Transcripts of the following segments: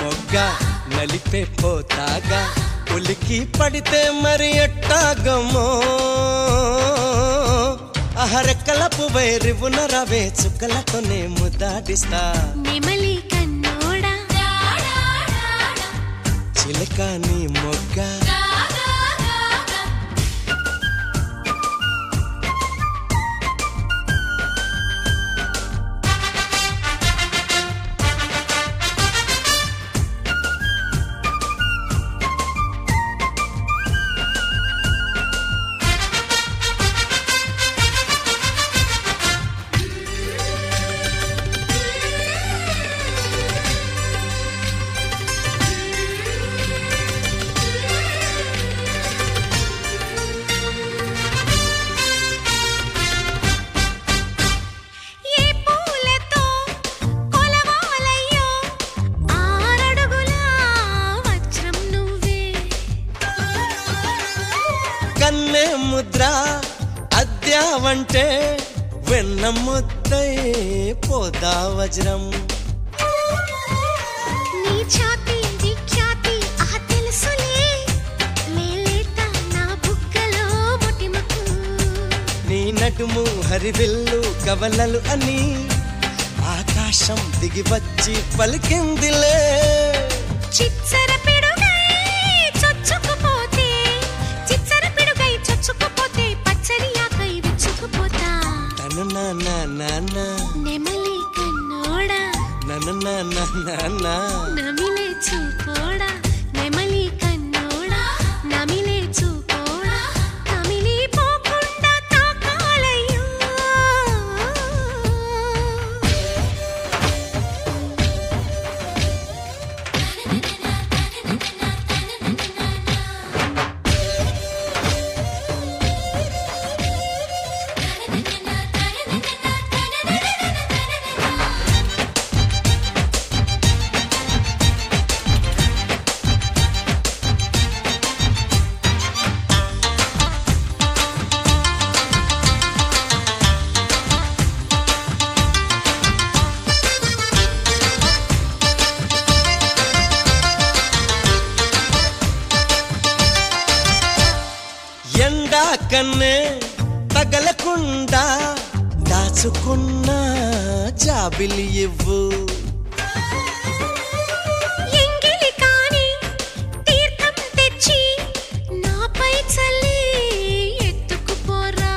మొగ్గ నలిపే పోతాగా ఉలికి పడితే మరి ఎట్టాగమో అహరెక్కల పువ్వై రివున రవే చుక్కలతోనే ముద్దాడిస్తా నెమలి కన్నోడా చిలక నీ మొగ్గ ఏ పూలతో కొలవాలయ్యో ఆరడుగుల వజ్రం నువ్వే కన్నె ముద్ర అద్యావంటే వెన్న ముద్దై పోదా వజ్రం నీ ఛాతి విఖ్యాతి ఆహ తెలుసులే మేలేత నా బుగ్గలో ముటిమకు నీ నడుము హరివిల్లు కవలలు అని ఆకాశం దిగి వచ్చి పలికిందిలే చిచ్చర పిడుగై చొచ్చుకుపోతే చిచ్చర పిడుగై చొచ్చుకుపోతే పచ్చని ఆకై విచ్చుకుపోతా తన నాన్న నాన్న నెమలి కన్నోడా నన్న నాన్న నాన్న నమిలే చూపోడా నెమలి కన్నోడా నమిలే చూపోడా నమిలి పోకుండా తాకాలయ్యో ఎండా కన్నే తగలకుండా దాచుకున్న జాబిలి ఇవ్వు ఎంగిలి కాని తీర్థం తెచ్చి నాపై చల్లి ఎత్తుకుపోరా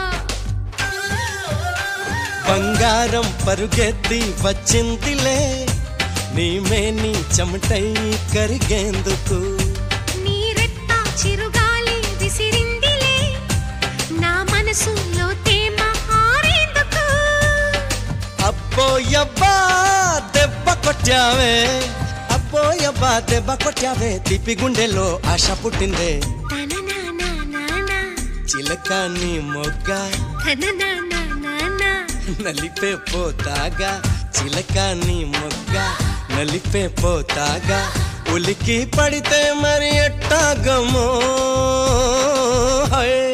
బంగారం పరుగెత్తి వచ్చిందిలే నీమే నీ చెమటై కరిగేందుకు నీ రెత్త చిరుగాలి విసిరిందిలే నా మనసులో తేమ హారేందుకు అబ్బోయబ్బా దెబ్బ కొట్టావే అబ్బోయబ్బా దెబ్బ కొట్టావే తిప్పి గుండెలో ఆశ పుట్టిందే తననానానానా, చిలక నీ మొగ్గ తననానానానా. నలిపే పోతాగా చిలక నీ మొగ్గ నలిపే పోతాగా ఉలికి పడితే మరి ఎట్టాగమో హై